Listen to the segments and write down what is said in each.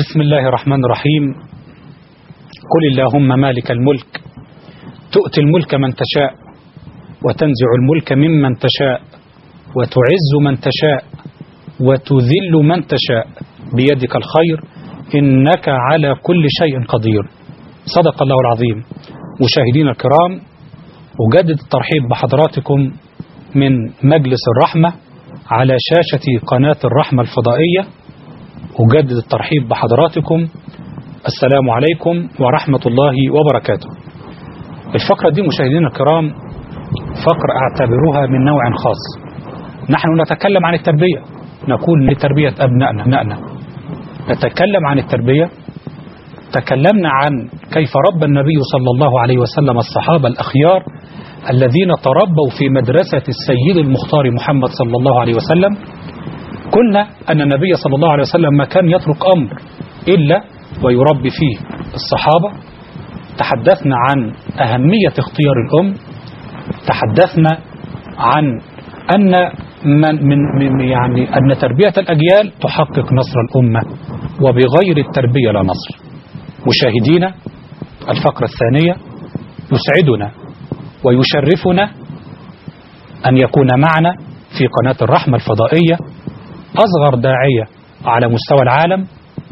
بسم الله الرحمن الرحيم قل اللهم مالك الملك تؤتي الملك من تشاء وتنزع الملك ممن تشاء وتعز من تشاء وتذل من تشاء بيدك الخير إنك على كل شيء قدير صدق الله العظيم مشاهدينا الكرام أجدد الترحيب بحضراتكم من مجلس الرحمة على شاشة قناة الرحمة الفضائية أجدد الترحيب بحضراتكم السلام عليكم ورحمة الله وبركاته الفقرة دي مشاهدينا الكرام فقرة أعتبرها من نوع خاص نحن نتكلم عن التربية نقول لتربية أبنائنا أبنائنا نتكلم عن التربية تكلمنا عن كيف ربى النبي صلى الله عليه وسلم الصحابة الأخيار الذين تربوا في مدرسة السيد المختار محمد صلى الله عليه وسلم قلنا أن النبي صلى الله عليه وسلم ما كان يترك أمر إلا ويربي فيه الصحابة تحدثنا عن أهمية اختيار الأم تحدثنا عن أن من من من يعني أن تربية الأجيال تحقق نصر الأمة وبغير التربية لا نصر مشاهدينا الفقرة الثانية يسعدنا ويشرفنا أن يكون معنا في قناة الرحمة الفضائية أصغر داعية على مستوى العالم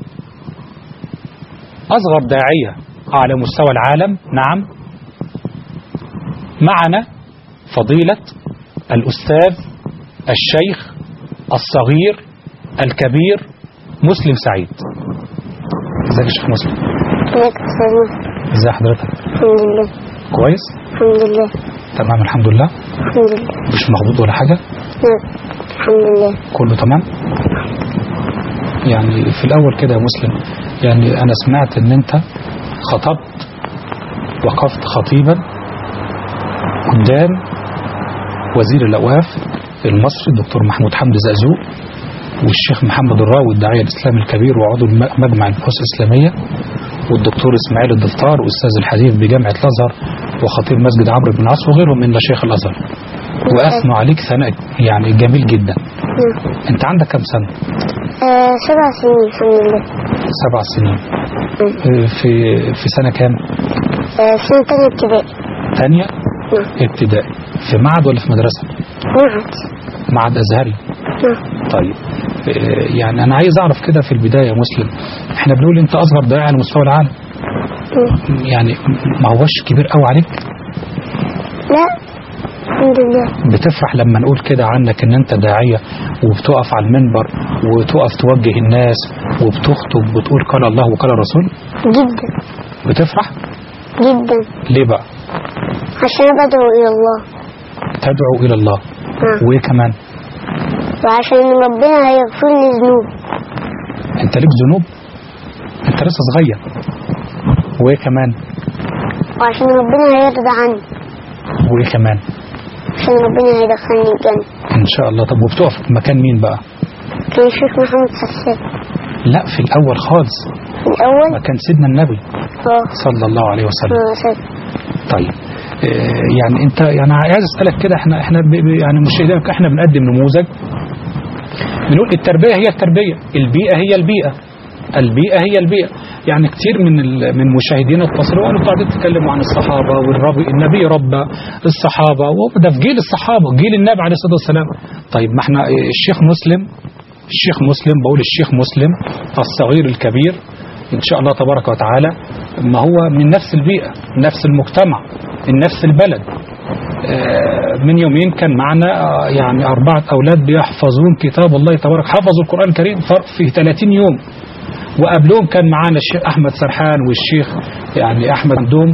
أصغر داعية على مستوى العالم نعم معنا فضيلة الأستاذ الشيخ الصغير الكبير مسلم سعيد ازيك يا شيخ مسلم ازيك يا استاذ ازي حضرتك الحمد لله كويس الحمد لله تمام الحمد لله الحمد لله مش مخبوط ولا حاجة نعم الحمد لله كله تمام يعني في الأول كده يا مسلم يعني أنا سمعت إن أنت خطبت وقفت خطيبا قدام وزير الأوقاف المصري الدكتور محمود حمدي زقزوق والشيخ محمد الراوي الداعية الإسلامي الكبير وعضو الم- مجمع البحوث الإسلامية والدكتور إسماعيل الدفتار أستاذ الحديث بجامعة الأزهر وخطيب مسجد عمرو بن العاص وغيرهم من مشايخ الأزهر وأثنوا عليك ثناء يعني جميل جدا نعم أنت عندك كم سنة؟ آه سبع سنين الحمد لله سبع سنين نعم. في في سنة كام؟ آه سنة تانية ابتدائي ثانية نعم ابتدائي في معهد ولا في مدرسة؟ معهد معهد أزهري نعم طيب آه، يعني أنا عايز أعرف كده في البداية يا مسلم إحنا بنقول أنت أصغر داعي على مستوى العالم نعم. يعني ما هوش كبير قوي عليك لا الحمد لله بتفرح لما نقول كده عنك ان انت داعية وبتقف على المنبر وتقف توجه الناس وبتخطب وتقول قال الله وقال الرسول جدا بتفرح جدا ليه بقى عشان أنا بدعو إلى الله تدعو الى الله نعم وايه كمان وعشان ربنا هيغفر لي ذنوب انت ليك ذنوب انت لسه صغير وايه كمان وعشان ربنا هيرضى عني وايه كمان عشان ربنا هيدخلني الجنة ان شاء الله طب وبتقف في مكان مين بقى كان الشيخ محمد حسان لا في الاول خالص في الأول مكان سيدنا النبي اه صلى الله عليه وسلم آه، سيد. طيب آه، يعني انت يعني عايز اسالك كده احنا احنا ب- ب- يعني مشاهدينا احنا بنقدم نموذج بنقول التربيه هي التربيه البيئه هي البيئه البيئه هي البيئه يعني كتير من ال- من مشاهدينا اتصلوا وقالوا انتوا قاعدين تتكلموا عن الصحابه والربي النبي ربى الصحابه وده في جيل الصحابه جيل النبي عليه الصلاه والسلام طيب ما احنا الشيخ مسلم الشيخ مسلم بقول الشيخ مسلم الصغير الكبير إن شاء الله تبارك وتعالى ما هو من نفس البيئة نفس المجتمع من نفس البلد آه، من يومين كان معنا آه، يعني أربعة أولاد بيحفظون كتاب الله تبارك حفظوا القرآن الكريم فرق في 30 يوم وقبلهم كان معانا الشيخ أحمد سرحان والشيخ يعني أحمد دوم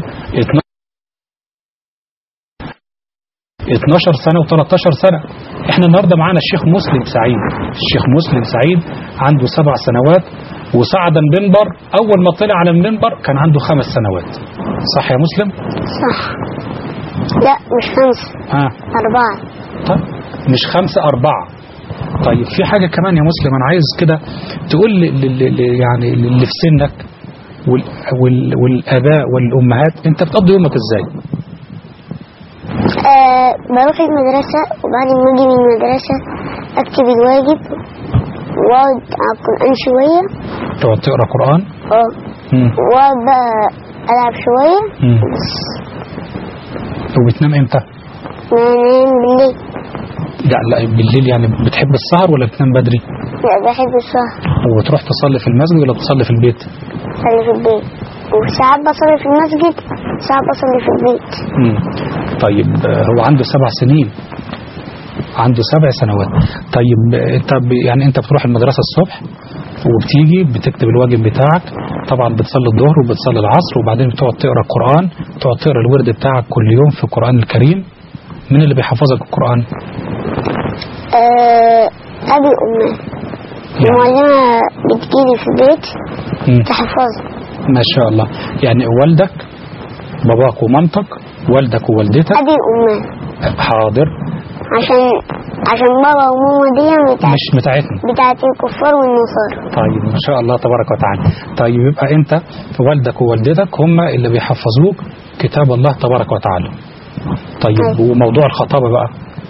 12 سنة و13 سنة احنا النهاردة معانا الشيخ مسلم سعيد الشيخ مسلم سعيد عنده سبع سنوات وصعد المنبر أول ما طلع على المنبر كان عنده خمس سنوات صح يا مسلم؟ صح لا مش خمسة ها أربعة طيب مش خمسة أربعة طيب في حاجة كمان يا مسلم أنا عايز كده تقول لي لي- لي- يعني اللي في سنك وال وال والآباء والأمهات أنت بتقضي يومك إزاي؟ آه بروح المدرسة وبعد ما أجي من المدرسة أكتب الواجب واقعد على القرآن شوية تقعد تقرا قران اه مم. واقعد بقى ألعب شوية مم. بس وبتنام امتى بنام بالليل لا لا بالليل يعني بتحب السهر ولا بتنام بدري لا بحب السهر وبتروح تصلي في المسجد ولا بتصلي في البيت أصلي في البيت وساعات بصلي في المسجد ساعات بصلي في البيت مم. طيب آه، هو عنده سبع سنين عنده سبع سنوات طيب آه، انت ب- يعني انت بتروح المدرسة الصبح وبتيجي بتكتب الواجب بتاعك طبعا بتصلي الظهر وبتصلي العصر وبعدين بتقعد تقرا القرآن تقعد تقرا الورد بتاعك كل يوم في القرآن الكريم مين اللي بيحفظك القرآن آه أبي وأمي يعني المعلمة بتجيلي في البيت مم. تحفظني ما شاء الله يعني والدك باباك ومامتك والدك ووالدتك أبي وأمي حاضر عشان عشان بابا وماما دي بتاعت, مش بتاعتنا بتاعت الكفار والنصارى طيب ما شاء الله تبارك وتعالى طيب يبقى انت والدك ووالدتك هم اللي بيحفظوك كتاب الله تبارك وتعالى طيب طيب. وموضوع الخطابة بقى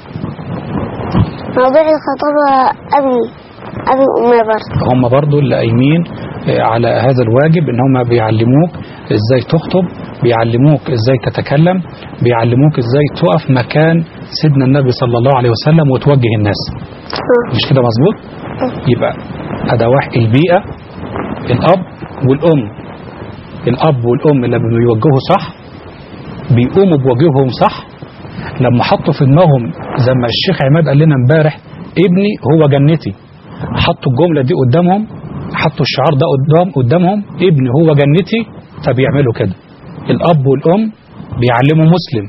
موضوع الخطابة أبي أبي وأمي برضه هم برضو اللي قايمين آه، على هذا الواجب ان هم بيعلموك ازاي تخطب بيعلموك ازاي تتكلم بيعلموك ازاي تقف مكان سيدنا النبي صلى الله عليه وسلم وتوجه الناس آه. مش كده مظبوط يبقى ادوات البيئة الاب والام الاب والام لما بيوجهوا صح بيقوموا بواجبهم صح لما حطوا في دماغهم زي ما الشيخ عماد قال لنا امبارح ابني هو جنتي حطوا الجملة دي قدامهم حطوا الشعار ده قدام قدامهم ابني هو جنتي فبيعملوا كده الاب والام بيعلموا مسلم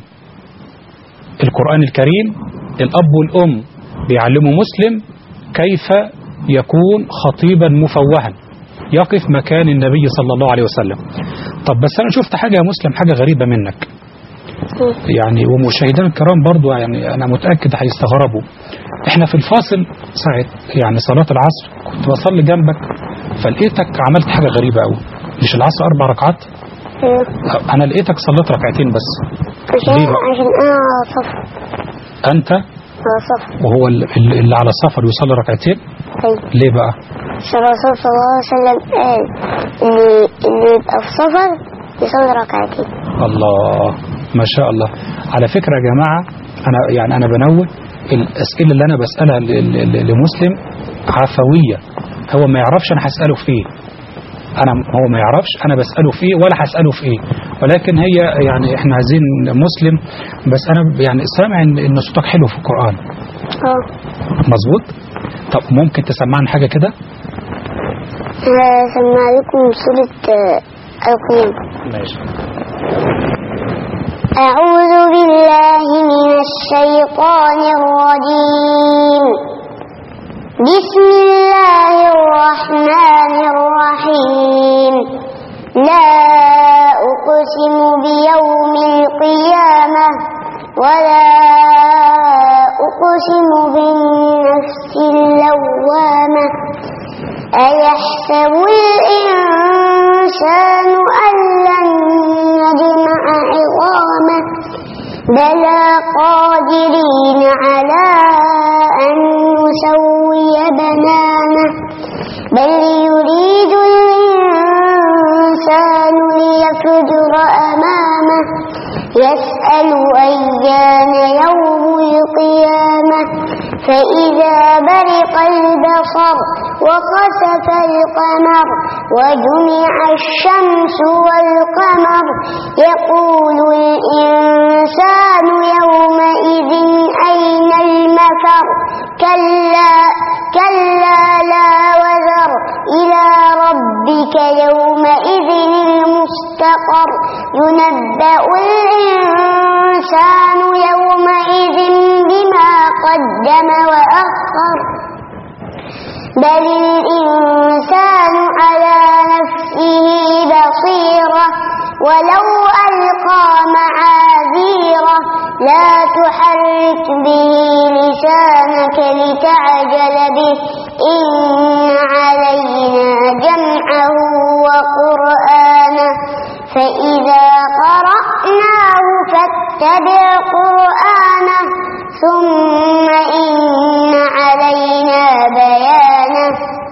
القرآن الكريم الاب والام بيعلموا مسلم كيف يكون خطيبا مفوها يقف مكان النبي صلى الله عليه وسلم طب بس انا شفت حاجة يا مسلم حاجة غريبة منك يعني ومشاهدينا الكرام برضو يعني انا متاكد هيستغربوا احنا في الفاصل ساعه يعني صلاه العصر كنت بصلي جنبك فلقيتك عملت حاجه غريبه قوي مش العصر اربع ركعات أيوه. انا لقيتك صليت ركعتين بس عشان ليه بقى؟ عشان أنا على صفر انت على صفر وهو ال- ال- اللي على السفر يصلي ركعتين أيوه ليه بقى عشان الرسول صلى الله عليه وسلم قال اللي اللي يبقى في سفر يصلي ركعتين الله ما شاء الله على فكرة يا جماعة أنا يعني أنا بنوه الأسئلة اللي أنا بسألها ل- ل- ل- لمسلم عفوية هو ما يعرفش أنا هسأله في إيه أنا هو ما يعرفش أنا بسأله في إيه ولا هسأله في إيه ولكن هي يعني إحنا عايزين مسلم بس أنا يعني سامع إن إن صوتك حلو في القرآن اه مظبوط طب ممكن تسمعنا حاجة كده هسمع لكم سورة آه، القيامة ماشي أعوذ بالله من الشيطان الرجيم بسم الله الرحمن الرحيم لا أقسم بيوم القيامة ولا أقسم بالنفس اللوامة أيحسب الإنسان أن لن نجمع عظامه بلى قادرين على أن نسوي بنانه بل يريد الإنسان ليفجر أمامه يسأل أيان يوم القيامة فإذا برق البصر وخسف القمر وجمع الشمس والقمر يقول الإنسان يومئذ أين المفر كلا كلا لا وزر إلى ربك يومئذ المستقر ينبأ الإنسان يومئذ بما قدم وأخر بل الإنسان على نفسه بصيرة ولو ألقى معاذيره لا تحرك به لسانك لتعجل به إن علينا جمعه وقرآنه فإذا قرأناه فاتبع قرآنه ثم إن علينا بيانه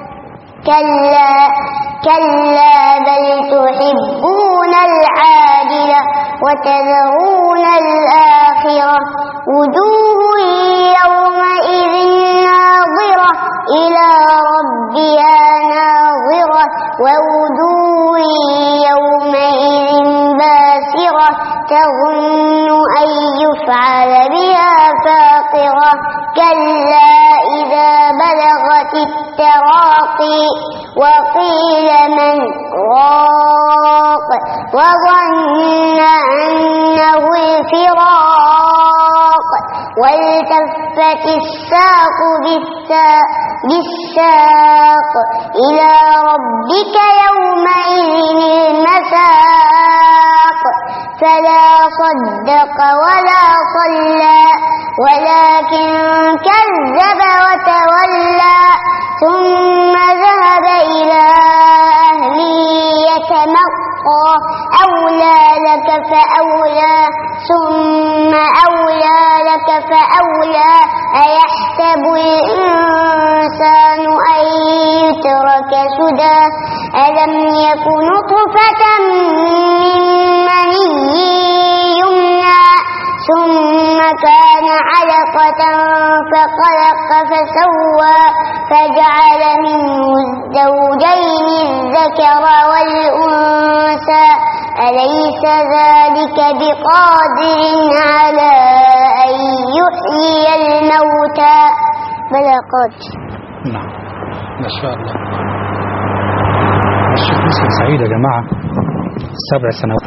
كلا كلا بل تحبون العاجلة وتذرون الآخرة وجوه يومئذ ناظرة إلى ربها ناظرة ووجوه يومئذ باسرة تظن أن يفعل بها فاقرة كلا إذا بلغت التراقي وقيل من راق وظن أنه الفراق والتفت الساق بالساق, بالساق إلى ربك يومئذ المساق فلا صدق ولا صلى ولكن كذب وتولى ثم ذهب إلى أهله يتمطى أولى لك فأولى ثم أولى لك فأولى أيحسب الإنسان أن يترك سدى ألم يك نطفة من مني يمنى ثم كان علقة فخلق فسوى فجعل منه الزوجين الذكر والأنثى أليس ذلك بقادر على أن يحيي الموتى بلى قادر نعم ما شاء الله الشيخ مسلم سعيد يا جماعة سبع سنوات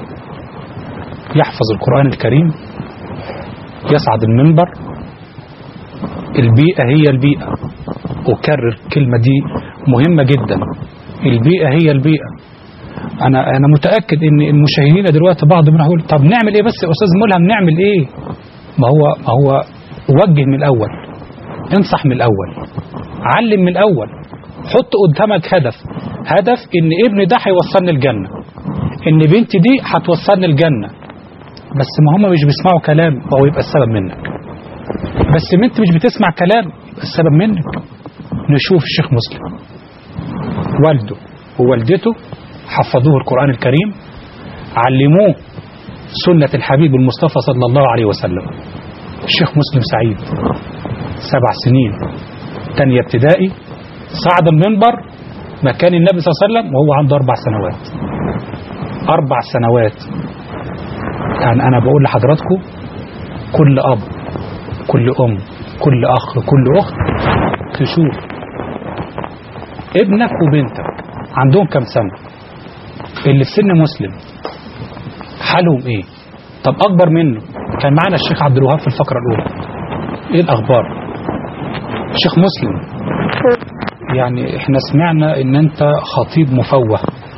يحفظ القرآن الكريم يصعد المنبر البيئة هي البيئة أكرر الكلمة دي مهمة جدا البيئة هي البيئة أنا أنا متأكد إن المشاهدين دلوقتي بعض منهم يقول طب نعمل إيه بس يا أستاذ ملهم نعمل إيه؟ ما هو ما هو وجه من الأول انصح من الأول علم من الأول حط قدامك هدف هدف إن ابني ده هيوصلني الجنة إن بنتي دي هتوصلني الجنة بس ما هم مش بيسمعوا كلام فهو يبقى السبب منك بس ما انت مش بتسمع كلام يبقى السبب منك نشوف الشيخ مسلم والده ووالدته حفظوه القرآن الكريم علموه سنة الحبيب المصطفى صلى الله عليه وسلم الشيخ مسلم سعيد سبع سنين تانية ابتدائي صعد المنبر مكان النبي صلى الله عليه وسلم وهو عنده أربع سنوات أربع سنوات يعني أنا بقول لحضراتكم كل أب كل أم كل أخ كل أخت تشوف ابنك وبنتك عندهم كم سنة اللي في سن مسلم حالهم ايه طب اكبر منه كان معنا الشيخ عبد الوهاب في الفقرة الاولى ايه الاخبار شيخ مسلم يعني احنا سمعنا ان انت خطيب مفوه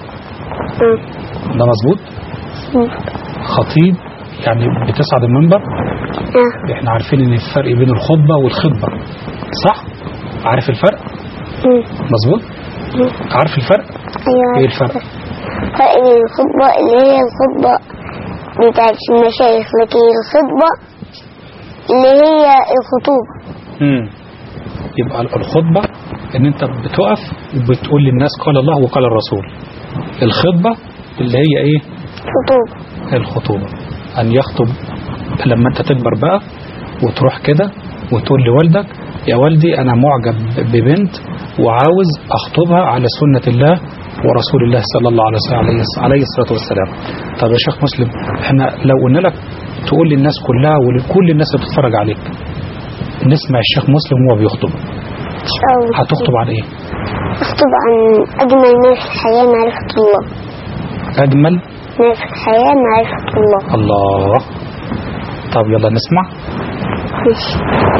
ده مظبوط خطيب يعني بتصعد المنبر احنا عارفين ان الفرق بين الخطبة والخطبة صح عارف الفرق مظبوط عارف الفرق أيوة ايه الفرق فرق بين الخطبة اللي هي الخطبة بتاعت المشايخ لكن الخطبة اللي هي الخطوبة امم يبقى الخطبة ان انت بتقف وبتقول للناس قال الله وقال الرسول الخطبة اللي هي ايه خطوبة الخطوبة ان يخطب لما انت تكبر بقى وتروح كده وتقول لوالدك يا والدي انا معجب ببنت وعاوز اخطبها على سنة الله ورسول الله صلى الله عليه وسلم عليه الصلاة والسلام طب يا شيخ مسلم احنا لو قلنا لك تقول للناس كلها ولكل الناس اللي بتتفرج عليك نسمع الشيخ مسلم وهو بيخطب إن شاء الله هتخطب عن ايه أخطب عن أجمل ما في الحياة معرفة الله اجمل ما في الحياة معرفة الله الله طب يلا نسمع ماشي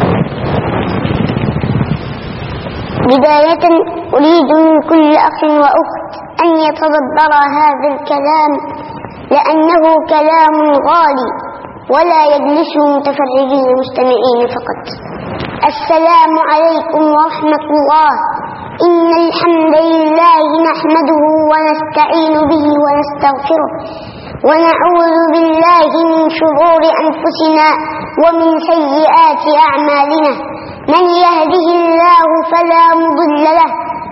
بداية أريد من كل أخ وأخت أن يتدبر هذا الكلام لأنه كلام غالي ولا يجلسه متفرجين مستمعين فقط السلام عليكم ورحمة الله إن الحمد لله نحمده ونستعين به ونستغفره ونعوذ بالله من شرور أنفسنا ومن سيئات أعمالنا من يهده الله فلا مضل له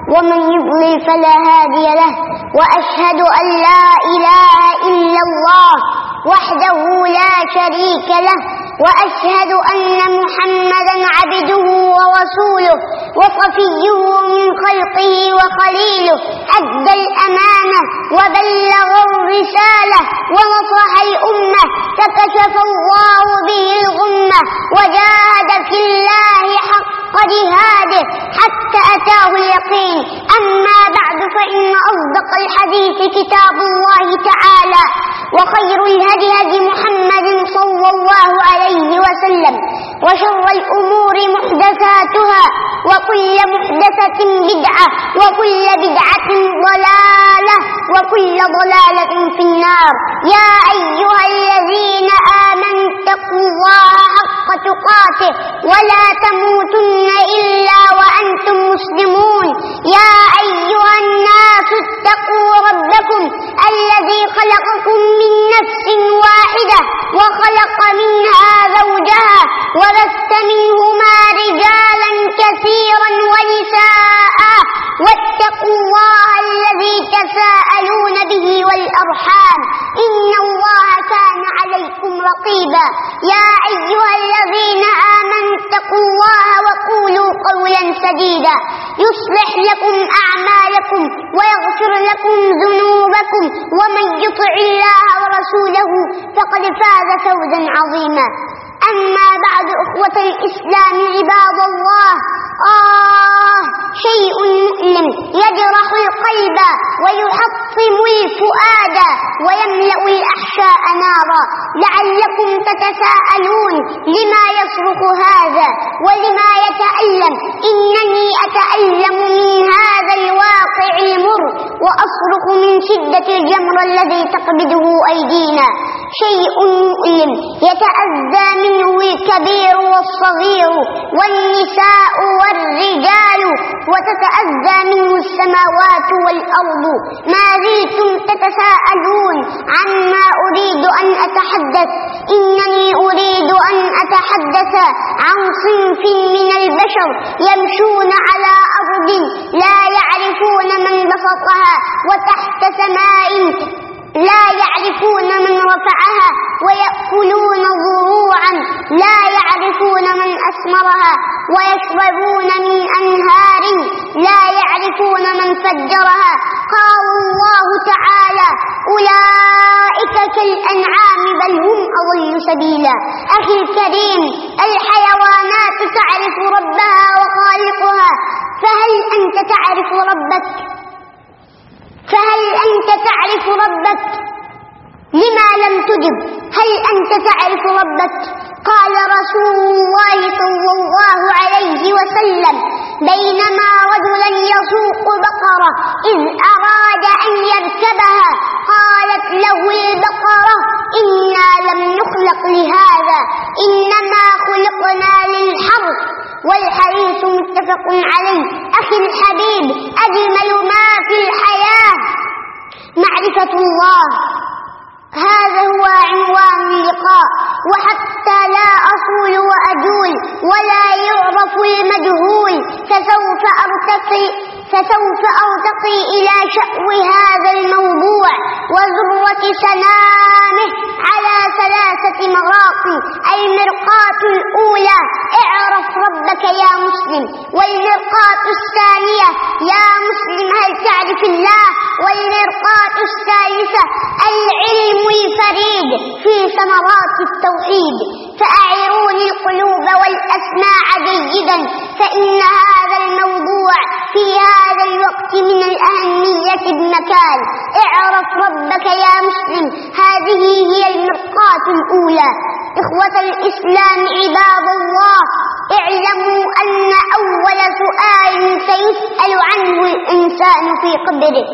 ومن يضلل فلا هادي له وأشهد أن لا إله إلا الله وحده لا شريك له وأشهد أن محمدا عبده ورسوله وصفيه من خلقه وخليله أدى الأمانة وبلغ الرسالة ونصح الأمة فكشف الله به الغمة وجاهد في الله حق جهاده حتى أتاه اليقين أما بعد فإن أصدق الحديث كتاب الله تعالى وخير الهدي هدي محمد صلى الله عليه وسلم وشر الأمور محدثاتها وكل محدثة بدعة وكل بدعة ضلالة وكل ضلالة في النار يا أيها الذين آمنوا اتقوا الله حق تقاته ولا تموتن إلا وأنتم مسلمون يا أيها الناس اتقوا ربكم الذي خلقكم من نفس واحدة وخلق منها زوجها وبث منهما رجالا كثيرا ونساء واتقوا الله الذي تساءلون به والأرحام إن الله كان عليكم رقيبا يا أيها الذين آمنوا اتقوا الله وقولوا قولا سديدا يصلح لكم أعمالكم ويغفر لكم ذنوبكم ومن يطع الله ورسوله فقد فاز فوزا عظيما أما بعد أخوة الإسلام عباد الله آه شيء مؤلم يجرح القلب ويحطم الفؤاد ويملأ الأحشاء نارا لعلكم تتساءلون لما يصرخ هذا ولما يتألم إنني أتألم من هذا الواقع المر وأصرخ من شدة الجمر الذي تقبضه أيدينا شيء مؤلم يتأذى منه الكبير والصغير والنساء والرجال وتتأذى منه السماوات والأرض ما زلتم تتساءلون عما أريد أن أتحدث إنني أريد أن أتحدث عن صنف من البشر يمشون على أرض لا يعرفون من بسطها وتحت سماء لا يعرفون من رفعها ويأكلون ضروعا لا يعرفون من أسمرها ويشربون من أنهار لا يعرفون من فجرها قال الله تعالى أولئك كالأنعام بل هم أضل سبيلا أخي الكريم الحيوانات تعرف ربها وخالقها فهل أنت تعرف ربك؟ فهل أنت تعرف ربك لما لم تجب هل أنت تعرف ربك قال رسول الله صلى الله عليه وسلم بينما رجلا يسوق بقرة إذ أراد أن يركبها قالت له البقرة إنا لم نخلق لهذا إنما خلقنا للحرث والحديث متفق عليه أخي الحبيب أجمل ما في الحياة معرفة الله هذا هو عنوان اللقاء وحتى لا أصول وأجول ولا يعرف المجهول فسوف أرتقي فسوف أرتقي إلى شأو هذا الموضوع وذروة سنامه على ثلاثة مراقي المرقاة الأولى اعرف ربك يا مسلم والمرقاة الثانية يا مسلم هل تعرف الله والمرقاة الثالثة العلم الفريد في ثمرات التوحيد فأعروني القلوب والأسماع جيدا فإن هذا الموضوع في هذا الوقت من الأهمية بمكان اعرف ربك يا مسلم هذه هي المرقاة الأولى إخوة الإسلام عباد الله اعلموا أن أول سؤال سيسأل عنه الإنسان في قبره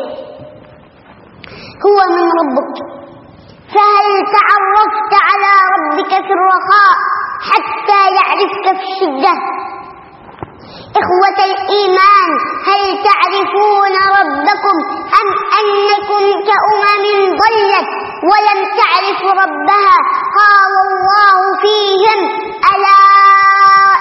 هو من ربك فهل تعرفت على ربك في الرخاء حتى يعرفك في الشدة إخوة الإيمان هل تعرفون ربكم أم أنكم كأمم ضلت ولم تعرف ربها قال الله فيهم ألا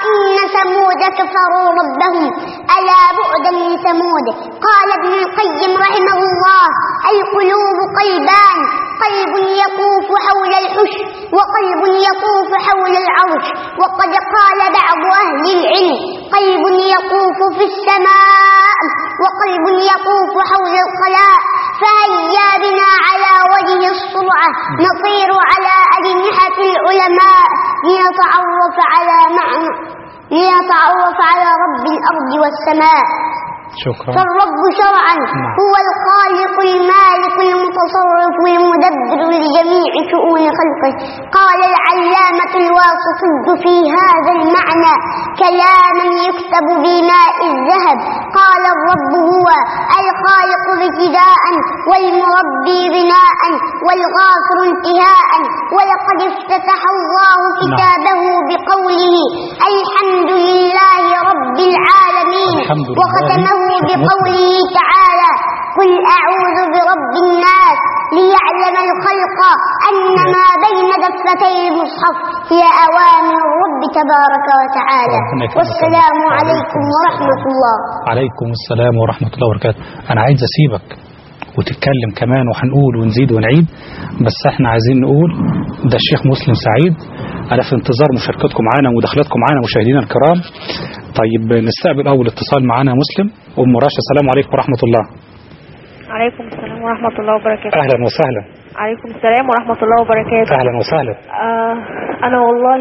إن ثمود كفروا ربهم ألا بعدا لثمود قال ابن القيم رحمه الله القلوب قلبان قلب يطوف حول الحش وقلب يطوف حول العرش وقد قال بعض أهل العلم قلب يطوف في السماء وقلب يطوف حول الخلاء فهيا بنا على وجه السرعة نطير على أجنحة العلماء لنتعرف على معنى لنتعرف على رب الأرض والسماء شكرا فالرب شرعا هو الخالق المالك المتصرف المدبر لجميع شؤون خلقه قال العلامة الواسطي في هذا المعنى كلاما يكتب بماء الذهب قال الرب هو الخالق ابتداء والمربي بناء والغافر انتهاء ولقد افتتح الله كتابه بقوله الحمد لله رب العالمين الحمد لله وختمه شيخ بقوله تعالى قل أعوذ برب الناس ليعلم الخلق أن ما بين دفتي المصحف هي أوامر الرب تبارك وتعالى ربنا يكرمك. والسلام عليكم ورحمة الله عليكم السلام ورحمة الله وبركاته أنا عايز أسيبك وتتكلم كمان وهنقول ونزيد ونعيد بس احنا عايزين نقول ده الشيخ مسلم سعيد أنا في انتظار مشاركتكم معانا ومداخلتكم معانا مشاهدينا الكرام طيب نستقبل أول اتصال معانا مسلم أم راشد السلام عليكم ورحمة الله عليكم السلام ورحمة الله وبركاته أهلا وسهلا عليكم السلام ورحمة الله وبركاته أهلا وسهلا آه أنا والله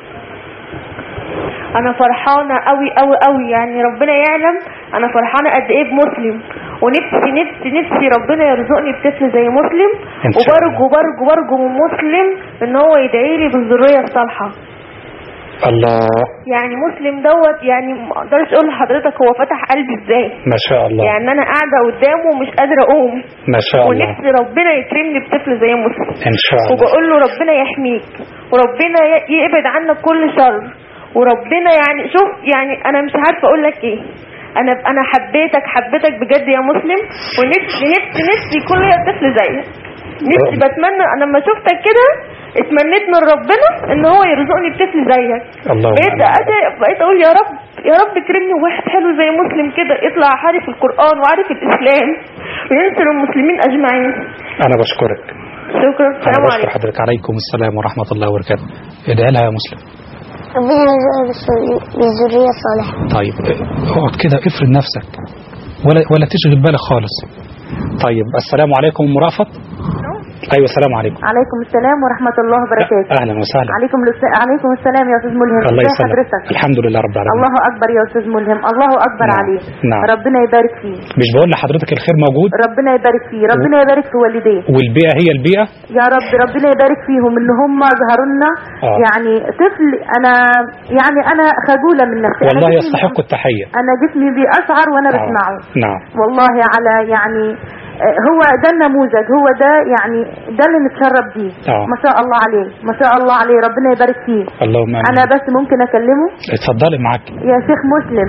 أنا فرحانة أوي أوي أوي يعني ربنا يعلم أنا فرحانة قد إيه بمسلم ونفسي نفسي نفسي ربنا يرزقني بطفل زي مسلم إن شاء الله. وبرجو برجو برجو من مسلم إن هو يدعي لي بالذرية الصالحة الله يعني مسلم دوت يعني ما اقدرش اقول لحضرتك هو فتح قلبي ازاي ما شاء الله يعني انا قاعده قدامه ومش قادره اقوم ما شاء الله ونفسي ربنا يكرمني بطفل زي مسلم إن شاء الله وبقول له ربنا يحميك وربنا ي- يبعد عنك كل شر وربنا يعني شوف يعني انا مش عارفه اقول لك ايه انا انا حبيتك حبيتك بجد يا مسلم ونفسي نفسي نفسي يكون ليا طفل زيك نفسي بتمنى انا لما شفتك كده اتمنيت من ربنا ان هو يرزقني بطفل زيك اللهم بقيت آمين. أدعي- بقيت اقول يا رب يا رب كرمني واحد حلو زي مسلم كده يطلع عارف القران وعارف الاسلام وينصر المسلمين اجمعين أنا بشكرك شكرا أنا السلام بشكر عليكم حضرتك عليكم السلام ورحمة الله وبركاته ادعي لها يا مسلم ربنا يرزقنا بالسر- بالذرية الصالحة طيب اقعد كده افرد نفسك ولا ولا تشغل بالك خالص طيب السلام عليكم ام رأفت ايوه السلام عليكم عليكم السلام ورحمة الله وبركاته اهلا وسهلا عليكم الس... عليكم السلام يا أستاذ ملهم الله ازي يسلمك حضرتك الحمد لله رب العالمين الله أكبر يا أستاذ ملهم الله أكبر نعم. عليه نعم. ربنا يبارك فيه مش بقول لحضرتك الخير موجود ربنا يبارك فيه ربنا يبارك في والديه والبيئة هي البيئة يا رب ربنا يبارك فيهم ان هم ظهروا لنا آه. يعني طفل انا يعني انا خجولة من نفسي أنا والله جسمي- يستحق التحية انا جسمي بيأشعر وانا آه. بسمعه نعم والله على يعني آه، هو ده النموذج هو ده يعني ده اللي نتشرب بيه آه. ما شاء الله عليه ما شاء الله عليه ربنا يبارك فيه اللهم انا امين بس ممكن اكلمه اتفضلي معاك يا شيخ مسلم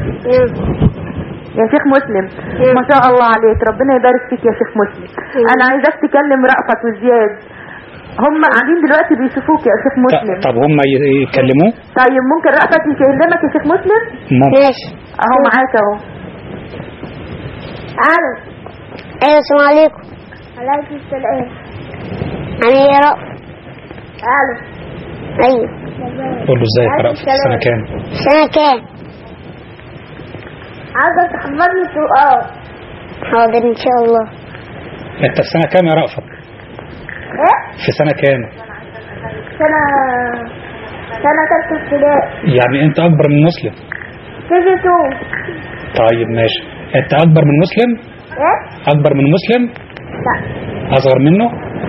يا شيخ مسلم ما شاء الله عليك ربنا يبارك فيك يا شيخ مسلم انا عايزاك تكلم رأفت وزياد هم قاعدين دلوقتي بيشوفوك يا شيخ مسلم ط- طب هم ي- يكلموه طيب ممكن رأفت يكلمك يا شيخ مسلم ممكن ماشي اهو معاك اهو الو ايوه السلام عليكم عليكم السلام انا يا رب الو ايوه قول له ازيك يا رأفت سنة كام سنة كام عايزة تحفظني سؤال حاضر ان شاء الله انت في سنة كام يا رأفت ايه في سنة كام سنة سنة تالتة ابتدائي يعني انت اكبر من مسلم كيجي تو طيب ماشي انت اكبر من مسلم ايه اكبر من مسلم لا اصغر منه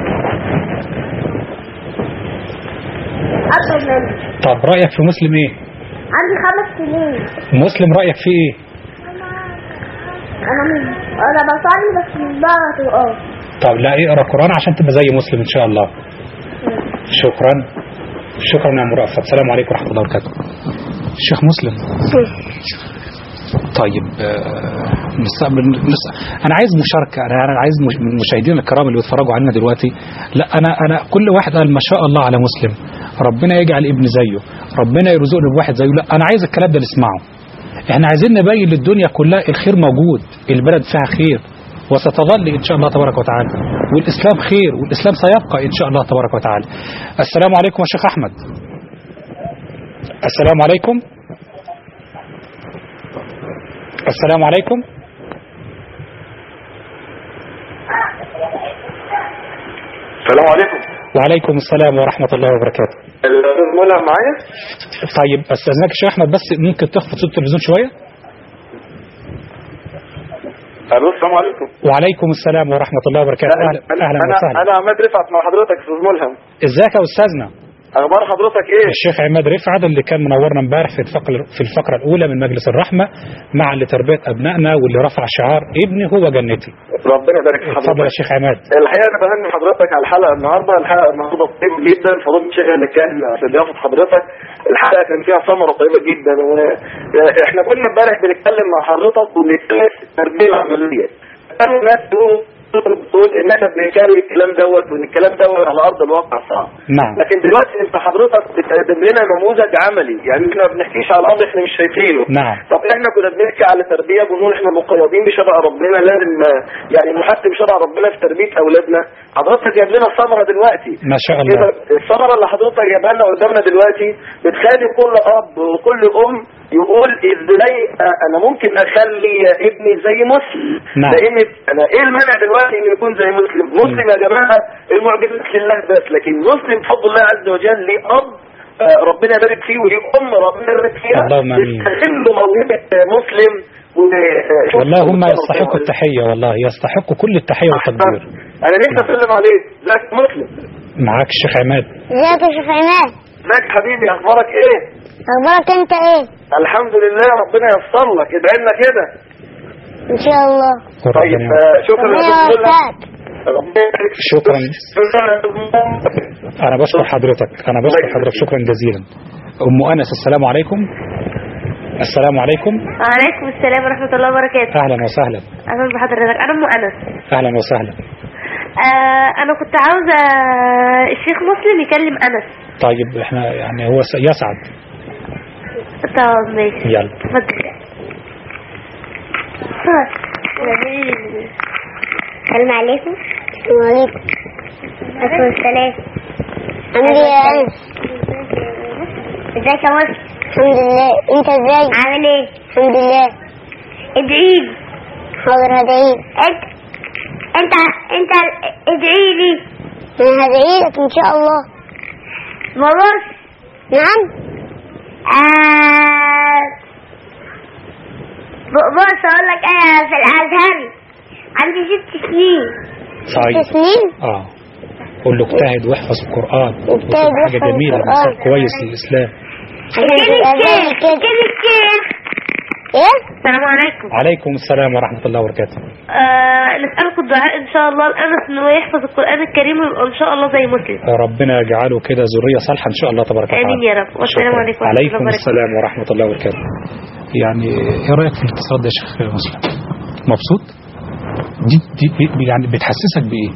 اكبر مني طب رأيك في مسلم ايه عندي خمس سنين مسلم رأيك فيه ايه انا مش انا بصلي بس مش بعرف القرآن طب لا اقرا قرآن عشان تبقى زي مسلم ان شاء الله شكرا شكرا يا ام رأفت السلام عليكم ورحمة الله وبركاته الشيخ مسلم طيب آه، نستقبل نس... انا عايز مشاركه انا أنا عايز مش... من المشاهدين الكرام اللي بيتفرجوا علينا دلوقتي لا انا انا كل واحد قال ما شاء الله على مسلم ربنا يجعل ابن زيه ربنا يرزقني بواحد زيه لا انا عايز الكلام ده نسمعه احنا عايزين نبين للدنيا كلها الخير موجود البلد فيها خير وستظل ان شاء الله تبارك وتعالى والاسلام خير والاسلام سيبقى ان شاء الله تبارك وتعالى السلام عليكم يا شيخ احمد السلام عليكم السلام عليكم السلام عليكم وعليكم السلام ورحمة الله وبركاته الاستاذ ملهم معايا طيب استاذنك يا شيخ احمد بس ممكن تخفض صوت التلفزيون شوية الو السلام عليكم وعليكم السلام ورحمة الله وبركاته اهلا اهلا انا وسهلا انا عماد رفعت مع حضرتك استاذ ملهم ازيك يا استاذنا اخبار حضرتك ايه الشيخ عماد رفعت اللي كان منورنا امبارح في الفقره في الفقره الاولى من مجلس الرحمه مع لتربيه ابنائنا واللي رفع شعار ابني هو جنتي ربنا يبارك في اتفضل حضرتك يا شيخ عماد الحقيقه انا بهني حضرتك على الحلقه النهارده الحلقه النهارده طيبه جدا فضيله الشيخ اللي كان في ضيافه حضرتك الحلقه كان فيها ثمره طيبه جدا واحنا كنا امبارح بنتكلم مع حضرتك وبنتكلم في التربيه العمليه كانوا الناس بيقولوا بتقول ان احنا بنتكلم الكلام دوت وان الكلام دوت على ارض الواقع صعب نعم لكن دلوقتي انت حضرتك بتقدم لنا نموذج عملي يعني احنا ما بنحكيش على الارض احنا مش شايفينه نعم طب احنا كنا بنحكي على تربيه بنقول احنا مقيدين بشرع ربنا لازم آه، يعني نحكم شرع ربنا في تربيه اولادنا حضرتك جايب لنا الثمره دلوقتي ما شاء كده الله الثمره اللي حضرتك جايبها لنا قدامنا دلوقتي بتخلي كل اب وكل ام يقول ازاي آه، انا ممكن اخلي ابني زي مسلم نعم. لان انا ايه المانع دلوقتي انه يكون زي مسلم مسلم يا جماعه المعجزات لله بس لكن مسلم بفضل الله عز وجل ليه اب آه، ربنا يبارك فيه وليه ام ربنا يبارك فيها اللهم آمين. يستغلوا موهبه آه، مسلم و- والله هم يستحقوا التحيه والله يستحقوا كل التحيه والتقدير انا نفسي اسلم عليك ازيك يا مسلم معاك الشيخ عماد ازيك يا شيخ عماد ازيك حبيبي اخبارك ايه اخبارك انت ايه الحمد لله ربنا ييسر لك ادعي لنا كده ان شاء الله طيب وربنا آه، شكرا ربنا يا أستاذ ملهم. يوفقك ربنا يبارك فيك. شكرا شكرا يا أستاذ ملهم. انا بشكر حضرتك انا بشكر حضرتك شكرا جزيلا ام انس السلام عليكم السلام عليكم وعليكم السلام ورحمة الله وبركاته اهلا وسهلا أهلا بحضرتك أنا أم أنس اهلا وسهلا آه أنا كنت عاوزة الشيخ مسلم يكلم أنس طيب احنا يعني هو س- يسعد طب ماشي يلا اتفضل السلام عليكم وعليكم عليكم السلام عامل ايه يا انس ازيك يا مصر الحمد لله انت ازاي عامل ايه الحمد لله ادعي لي حاضر هدعي انت انت انت ادعي لي انا هدعي لك ان شاء الله بص نعم آه بص اقول لك انا في الازهر عندي ست سنين طيب ست سنين اه قول له اجتهد واحفظ القرآن اجتهد وتبقى حاجة واحفظ جميلة القرآن. مثال كويس للإسلام عشان تبقى زي كده ايه السلام عليكم عليكم السلام ورحمة الله وبركاته آه نسألكم الدعاء إن شاء الله لأنس إن هو يحفظ القرآن الكريم ويبقى إن شاء الله زي مسلم ربنا يجعله كده ذرية صالحة إن شاء الله تبارك وتعالى آمين يا رب والسلام شكراً. عليكم ورحمة الله عليكم وبركاته. السلام ورحمة الله وبركاته يعني ايه رأيك في الاتصال ده يا شيخ مسلم مبسوط دي, دي بي- يعني بتحسسك بإيه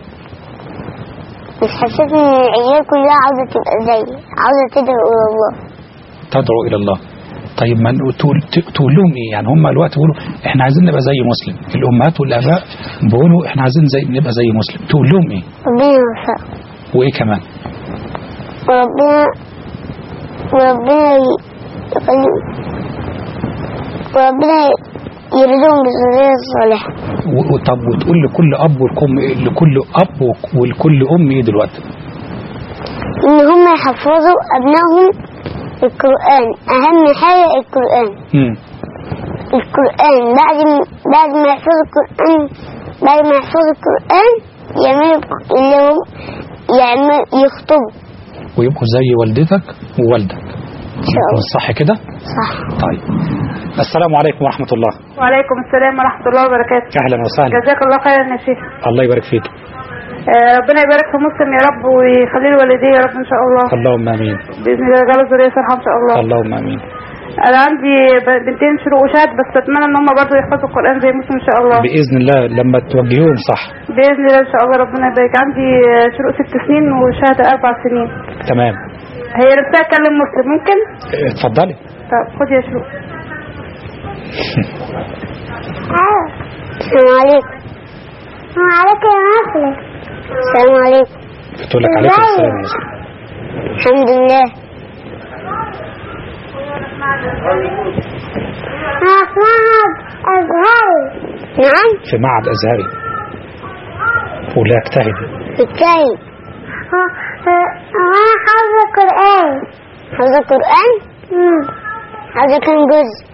مش حسيت ان العيال كلها عاوزه تبقى زيي عاوزه تدعو الى الله تدعو إلى الله طيب ما نقول- تقول, تقول لهم إيه يعني هم الوقت بيقولوا إحنا عايزين نبقى زي مسلم الأمهات والآباء بيقولوا إحنا عايزين زي نبقى زي مسلم تقول لهم إيه ربنا يوفقك وإيه كمان وربنا وربنا يخلي وربنا يرزقهم بالذرية الصالحة و- و- طب وتقول لكل اب والكم لكل اب وك- ولكل ام ايه دلوقتي إن هم يحفظوا أبنائهم القرآن أهم حاجة القرآن امم القرآن بعد م- بعد ما يحفظوا القرآن بعد ما يحفظوا القرآن يعملوا اللي هم يعمل يخطبوا ويبقوا زي والدتك ووالدك إن شاء الله صح كده صح طيب السلام عليكم ورحمة الله وعليكم السلام ورحمة الله وبركاته اهلا وسهلا جزاك الله خيرا يا شيخ الله يبارك فيك آه، ربنا يبارك في مسلم يا رب ويخليه لوالديه يا رب ان شاء الله اللهم امين باذن الله يجعله ذريه صالحه ان شاء الله اللهم امين انا عندي ب- بنتين شروق وشهد بس اتمنى ان هم برضه يحفظوا القران زي مسلم ان شاء الله باذن الله لما توجهوهم صح باذن الله ان شاء الله ربنا يبارك عندي آه، شروق ست سنين وشهد اربع سنين تمام هي نفسها تكلم مسلم ممكن اه، اتفضلي طب خد يا شروق السلام عليكم وعليكم السلام السلام عليكم بتقول لك عليكم السلام يا ياسمين. الحمد لله معهد أزهري نعم في معهد ازهري ولا اجتهدي بالتالي أنا حافظ القرآن حافظ القرآن؟ حافظ كم جزء؟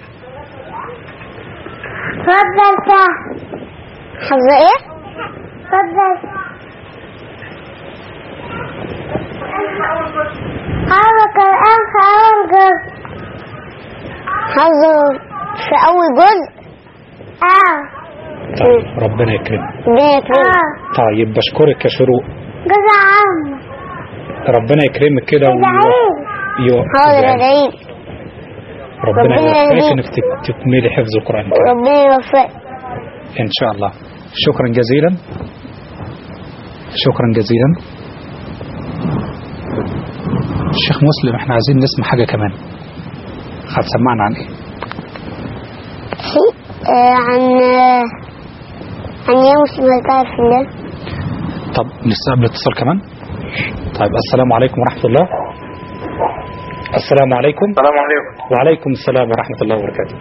تفضل سهل حافظة ايه؟ تفضل حافظ القرآن في أول جزء حافظه في أول جزء؟ اه طيب ربنا يكرمك ربنا يكرمك طيب بشكرك يا شروق جزء عام ربنا يكرمك كده و... يو... حاضر يا دعيب ربنا ربنا يوفقك يهديك. انك تك- تكملي حفظ القران الكريم ربنا يوفقك ان شاء الله شكرا جزيلا شكرا جزيلا الشيخ مسلم احنا عايزين نسمع حاجه كمان هتسمعنا عن ايه آه، عن آه، عن يوم اسمه تعرف الله طب نستقبل اتصال كمان طيب السلام عليكم ورحمه الله السلام عليكم السلام عليكم وعليكم السلام ورحمه الله وبركاته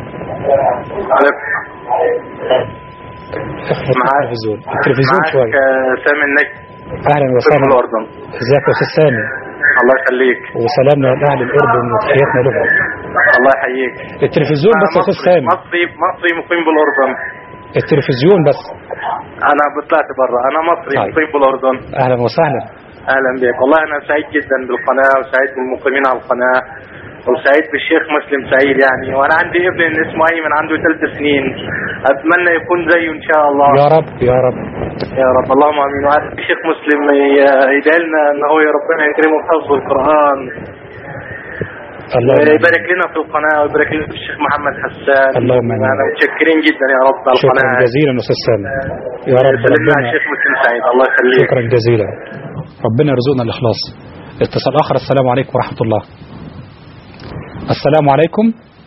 اخفض معاك- التلفزيون التلفزيون معاك شويه آه، سامي النجم اهلا في وسهلا الأردن ازيك يا استاذ سامي الله يخليك وسلامنا لاهل الاردن وتحياتنا لهم الله يحييك التلفزيون بس يا استاذ مصري سامي مصري مصري مقيم بالأردن التلفزيون بس أنا طلعت برا أنا مصري طيب. مقيم بالأردن اهلا وسهلا أهلا بك والله أنا سعيد جدا بالقناة وسعيد بالمقيمين على القناة وسعيد بالشيخ مسلم سعيد يعني وأنا عندي ابن اسمه أيمن عنده ثلاث سنين أتمنى يكون زيه إن شاء الله يا رب يا رب يا رب اللهم امين وعلى الشيخ مسلم ي- يدعي لنا ان هو يا ربنا يكرمه بحفظ القران اللهم ويبارك لنا في القناه ويبارك لنا في الشيخ محمد حسان اللهم آمين. انا متشكرين جدا يا رب على شكرا القناه جزيلا استاذ سامي يا رب سلمنا على ربنا الشيخ مسلم سعيد الله يخليك شكرا جزيلا ربنا يرزقنا الاخلاص اتصال اخر السلام عليكم ورحمه الله السلام عليكم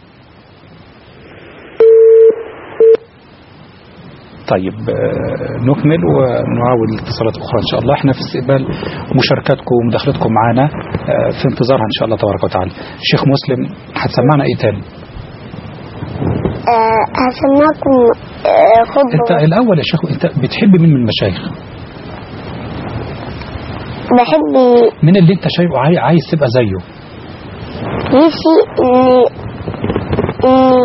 طيب آه، نكمل ونعاود الاتصالات الاخرى ان شاء الله احنا في استقبال مشاركاتكم ومداخلتكم معنا آه، في انتظارها ان شاء الله تبارك وتعالى شيخ مسلم هتسمعنا ايه تاني آه، هسمعكم آه، انت خطبة الاول يا شيخ انت بتحب مين من المشايخ بحب مين اللي انت شايفه عاي- عايز تبقى زيه نفسي اني اني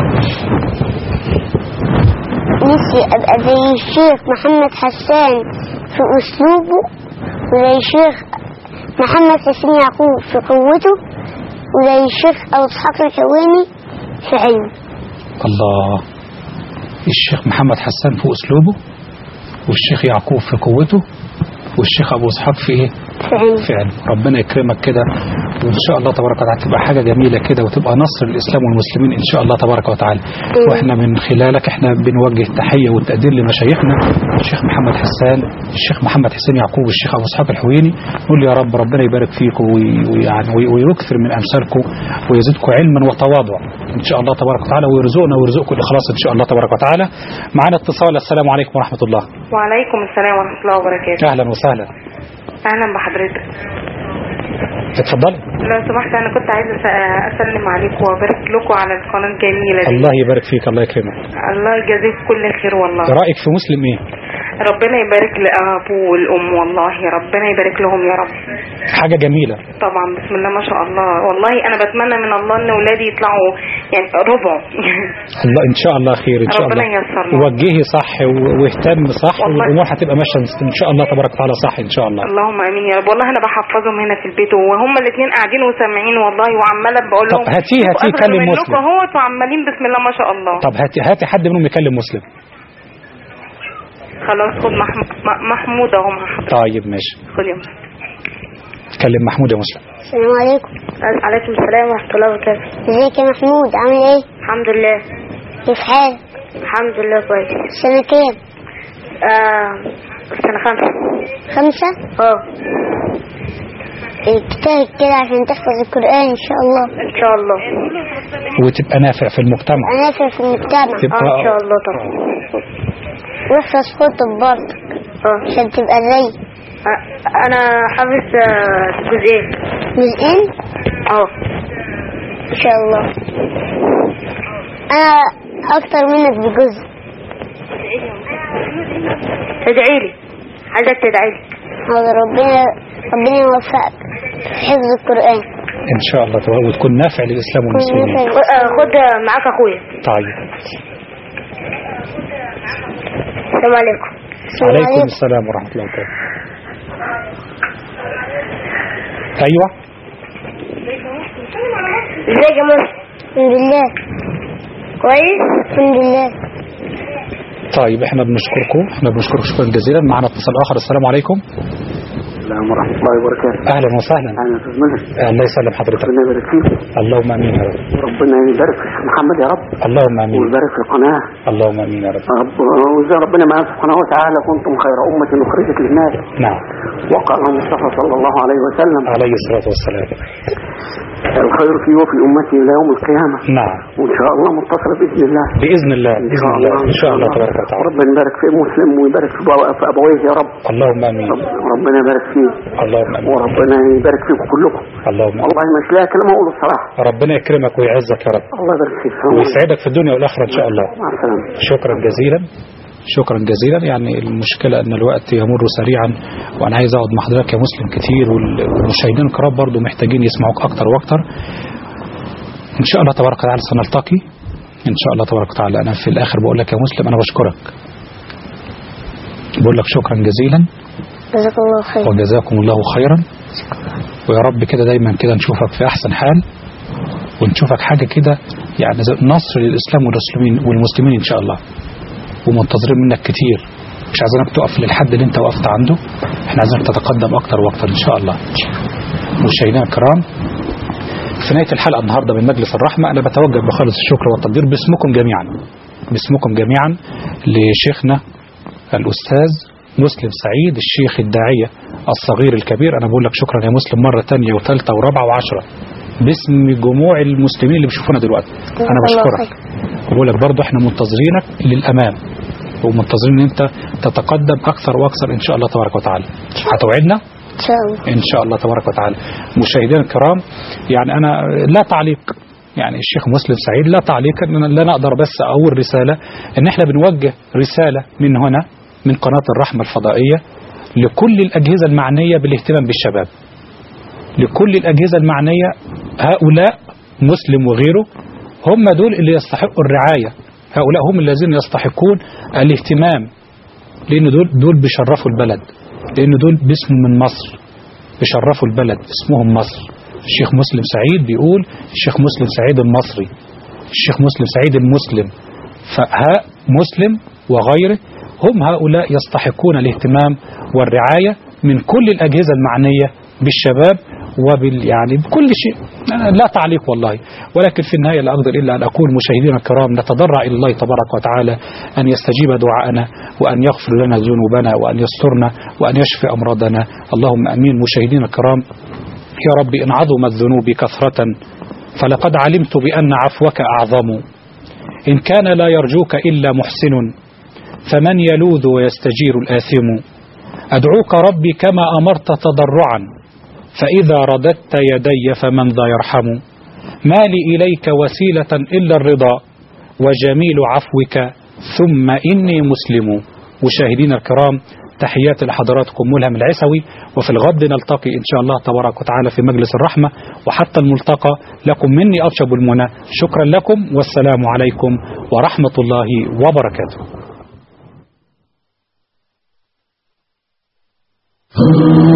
نفسي ابقى زي الشيخ محمد حسان في اسلوبه وزي الشيخ محمد حسين يعقوب في قوته وزي الشيخ ابو اسحاق الحويني في علمه الله الشيخ محمد حسان في اسلوبه والشيخ يعقوب في قوته والشيخ ابو اسحاق في ايه في علمه في علم ربنا يكرمك كده وان شاء الله تبارك وتعالى تبقى حاجه جميله كده وتبقى نصر للاسلام والمسلمين ان شاء الله تبارك وتعالى واحنا من خلالك احنا بنوجه التحيه والتقدير لمشايخنا الشيخ محمد حسان الشيخ محمد حسين يعقوب الشيخ ابو اسحاق الحويني نقول يا رب ربنا يبارك فيكم وي- ويعني وي- ويكثر من امثالكم ويزيدكم علما وتواضع ان شاء الله تبارك وتعالى ويرزقنا ويرزقكم الاخلاص ان شاء الله تبارك وتعالى معنا اتصال السلام عليكم ورحمه الله وعليكم السلام ورحمة الله وبركاته اهلا وسهلا أهلا بحضرتك اتفضلي لو سمحت أنا كنت عايزة أس- أسلم عليكم وأبارك لكم على القناة الجميلة دي الله يبارك فيك الله يكرمك الله يجازيك كل خير والله رايك في مسلم ايه ربنا يبارك لأبوه والأم والله ربنا يبارك لهم يا رب حاجه جميله طبعا بسم الله ما شاء الله والله أنا بتمنى من الله إن أولادي يطلعوا يعني ربع الله ان شاء الله خير ان شاء ربنا الله ييسر لنا. وجهي صح و- واهتم صح والله. والامور هتبقى ماشيه ان شاء الله تبارك وتعالى صح ان شاء الله اللهم امين يا رب والله انا بحفظهم هنا في البيت وهم الاثنين قاعدين وسامعين والله وعماله بقول طب لهم هاتيه- انتوا هاتيه أصغر كلم منكم مسلم. اهوت وعمالين بسم الله ما شاء الله طب هاتي هاتي حد منهم يكلم مسلم خلاص خد محمود محمود اهو مع حضرتك طيب ماشي خد يا مسلم كلم محمود يا مسلم السلام عليكم عليكم السلام ورحمه الله وبركاته ازيك يا محمود عامل ايه الحمد لله كيف حالك الحمد لله كويس سنة كام آه سنه خمسه خمسة اه اجتهد كده عشان تحفظ القرآن إن شاء الله ان شاء الله وتبقى نافع في المجتمع ونافع في المجتمع تبقى اه ان شاء الله طبعا واحفظ خطب برضه اه عشان تبقى زي آه، انا حافظ آه، جزئين جزئين اه إن شاء الله أنا أكتر منك بجزء تدعي لي عايزك تدعي لي هذا ربنا ربنا يوفقك في حفظ القرآن ان شاء الله تبقى وتكون نافع للاسلام كل والمسلمين نافع خ- آه، خد معاك اخويا طيب السلام عليكم السلام عليكم عليكم. السلام ورحمه الله وبركاته ايوه ازيك يا مصر الحمد لله كويس الحمد لله طيب احنا بنشكركم احنا بنشكركم شكرا جزيلا معنا اتصال اخر السلام عليكم السلام ورحمة الله وبركاته اهلا وسهلا أهلا يا أستاذ مدن الله يسلم حضرتك ربنا يبارك فيك اللهم امين يا رب وربنا يبارك في الشيخ محمد يا رب اللهم امين ويبارك في القناة اللهم امين يا رب يا رب وإذا ربنا معنا سبحانه وتعالى كنتم خير أمة أخرجت للناس نعم وقال المصطفى صلى الله عليه وسلم عليه الصلاه والسلام الخير في وفي أمتي إلى يوم القيامة نعم وإن شاء الله متصلة بإذن الله باذن الله باذن الله ان شاء الله تبارك وتعالى ربنا يبارك في مسلم ويبارك في أبو- في أبويه يا رب اللهم امين رب- ربنا يبارك فيه اللهم امين وربنا يبارك فيكم كلكم اللهم امين والله مش لاقي كلمة أقول الصراحة ربنا يكرمك ويعزك يا رب الله يبارك فيك ويسعدك في الدنيا والاخره ان شاء الله مع السلامة شكرا جزيلا شكرا جزيلا يعني المشكلة ان الوقت يمر سريعا وانا عايز اقعد مع حضرتك يا مسلم كتير وال- والمشاهدين الكرام برضو محتاجين يسمعوك اكتر واكتر ان شاء الله تبارك وتعالى سنلتقي ان شاء الله تبارك وتعالى انا في الاخر بقول لك يا مسلم انا بشكرك بقول لك شكرا جزيلا جزاك الله خير وجزاكم الله خيرا ويا رب كده دايما كده نشوفك في احسن حال ونشوفك حاجة كده يعني زي نصر للإسلام والمسلمين والمسلمين إن شاء الله ومنتظرين منك كتير مش عايزينك تقف للحد اللي انت وقفت عنده احنا عايزينك تتقدم اكتر واكتر ان شاء الله مشاهدينا الكرام في نهاية الحلقة النهاردة من مجلس الرحمة أنا بتوجه بخالص الشكر والتقدير باسمكم جميعا باسمكم جميعا لشيخنا الأستاذ مسلم سعيد الشيخ الداعية الصغير الكبير أنا بقول لك شكرا يا مسلم مرة تانية وثالثة ورابعة وعشرة باسم جموع المسلمين اللي بيشوفونا دلوقتي أنا الله بشكرك بقول لك برضه احنا منتظرينك للأمام ومنتظرين ان انت تتقدم اكثر واكثر ان شاء الله تبارك وتعالى هتوعدنا إن شاء الله ان شاء الله تبارك وتعالى مشاهدينا الكرام يعني انا لا تعليق يعني الشيخ مسلم سعيد لا تعليق ان أنا لا نقدر بس اقول رساله ان احنا بنوجه رساله من هنا من قناه الرحمه الفضائيه لكل الاجهزه المعنيه بالاهتمام بالشباب لكل الاجهزه المعنيه هؤلاء مسلم وغيره هم دول اللي يستحقوا الرعايه هؤلاء هم الذين يستحقون الاهتمام لان دول دول بيشرفوا البلد لان دول باسم من مصر بيشرفوا البلد اسمهم مصر الشيخ مسلم سعيد بيقول الشيخ مسلم سعيد المصري الشيخ مسلم سعيد المسلم فها مسلم وغيره هم هؤلاء يستحقون الاهتمام والرعاية من كل الأجهزة المعنية بالشباب وبال يعني بكل شيء أنا لا تعليق والله ولكن في النهاية لا أقدر إلا أن أقول مشاهدينا الكرام نتضرع إلى الله تبارك وتعالى أن يستجيب دعاءنا وأن يغفر لنا ذنوبنا وأن يسترنا وأن يشفي أمراضنا اللهم أمين مشاهدينا الكرام يا رب إن عظمت ذنوبي كثرة فلقد علمت بأن عفوك أعظم إن كان لا يرجوك إلا محسن فمن يلوذ ويستجير الآثم أدعوك ربي كما أمرت تضرعا فإذا رددت يدي فمن ذا يرحم ما لي إليك وسيلة إلا الرضا وجميل عفوك ثم إني مسلم مشاهدينا الكرام تحياتي لحضراتكم ملهم العسوي وفي الغد نلتقي إن شاء الله تبارك وتعالى في مجلس الرحمة وحتى الملتقى لكم مني أطيب المنى شكرا لكم والسلام عليكم ورحمة الله وبركاته